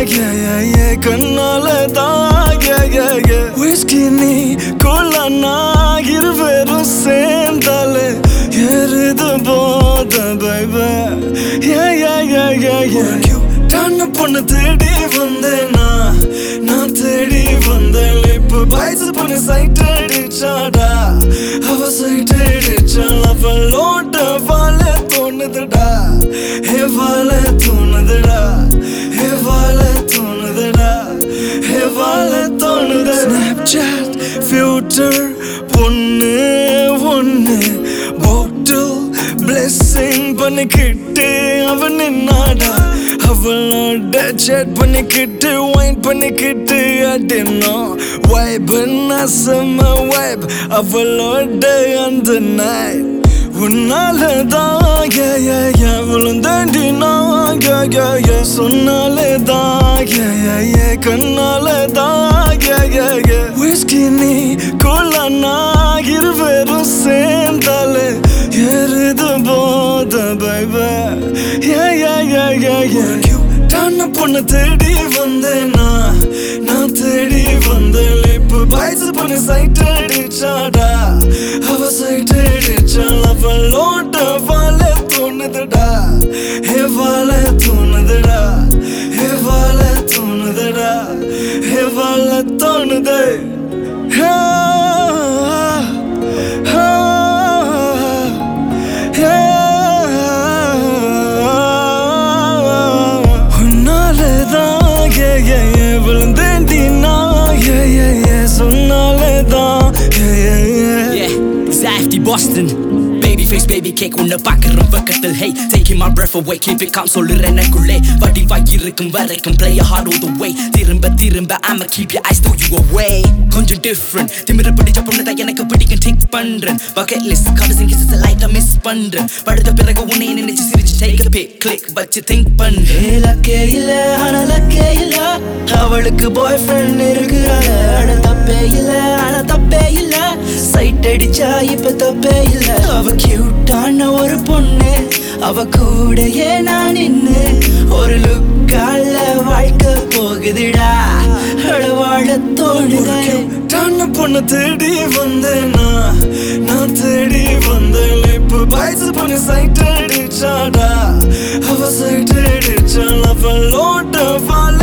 yeah, yeah, yeah. கண்ணால தான் yeah, yeah, yeah. Whiskey நீ கொள்ளனா இருவரும் சேர்ந்தாலே எருது போத baby yeah, yeah, yeah, yeah, yeah. டான பொண்ணு தேடி வந்தேனா நான் தேடி வந்தேன் இப்ப வயசு பொண்ணு சைட் அடிச்சாடா அவ சைட் அடிச்சா அவளோட வாழ தோணுதுடா ஹே வாழ தோணுதுடா ஹே வாழ தோணுதுடா ஹே வாழ தோணுது ஸ்னாப்சாட் ஃபியூச்சர் பொண்ணு ஒண்ணு பாட்டில் பிளெஸ்ஸிங் பண்ணிக்கிட்டு அவன் நின்னாடா அவளோட chat பண்ணிக்கிட்டு வைன் பண்ணிக்கிட்டு அடினோம் வைப் செம்ம வைப் அவளோட அந்த நைட் உன்னாலதான் yeah, yeah, yeah, விழுந்தாண்டி நான் yeah, yeah, yeah, சொன்னாலதான் yeah, yeah, yeah, கண்ணாலதான் yeah, yeah, yeah. Whiskey நீ கொள்ளனா இருவரும் சேர்ந்தாலே எருது போத baby yeah, yeah, yeah, yeah, yeah. டான பொண்ணு தேடி வந்தேனா நான் தேடி வந்தேன் இப்ப வயசு பொண்ணு சைட் அடிச்சாடா அவ சைட் அடிச்சா அவளோட வாழ தோணுதுடா ஹே வாழ தோணுதுடா ஹே வாழ தோணுதுடா ஹே வாழ தோணுது ஹே உன்னாலதான் yeah, yeah, yeah, விழுந்தேன்டி நான் yeah, yeah, yeah, சொன்னாலதான் yeah, yeah, yeah. Yeah, Zafty Boston Baby face, baby cake உன்னை பார்க்கிறோம் பக்கத்தில் Hey, taking my breath away Keep it calm சொல்லுற எனக்குள்ளே வடிவாய் இருக்கும் வரைக்கும் Play a hard all the way திரும்ப திரும்ப I'ma keep your eyes throw you away கொஞ்சம் different திமிர பிடிச்ச பொண்ணு தான் எனக்கு பிடிக்கும் Take பண்றேன் Bucket list Colors and kisses லைட்டா மிஸ் பண்றேன் படுத்த பிறகு உன்னை நினைச்சு சிரிச்சு Take a pic, click வச்சு think பண்றேன் இலக்கே இல்ல அனலக்கே இல்ல அவளுக்கு பாய் ஃப்ரெண்ட் இருக்கிறாங்க அட தப்பே இல்ல ஆனா தப்பே இல்ல சைட் அடிச்சா இப்ப தப்பே இல்ல அவ கியூட்டான ஒரு பொண்ணு அவ கூடயே நான் நின்னு ஒரு லுக்கால வாழ்க்கை போகுதுடா அட வாழ தோணுதே டான பொண்ணு தேடி வந்தேனா நான் தேடி வந்தேன் இப்ப வயசு பொண்ணு சைட் அடிச்சாடா அவ சைட் அடிச்சா அவளோட வாழ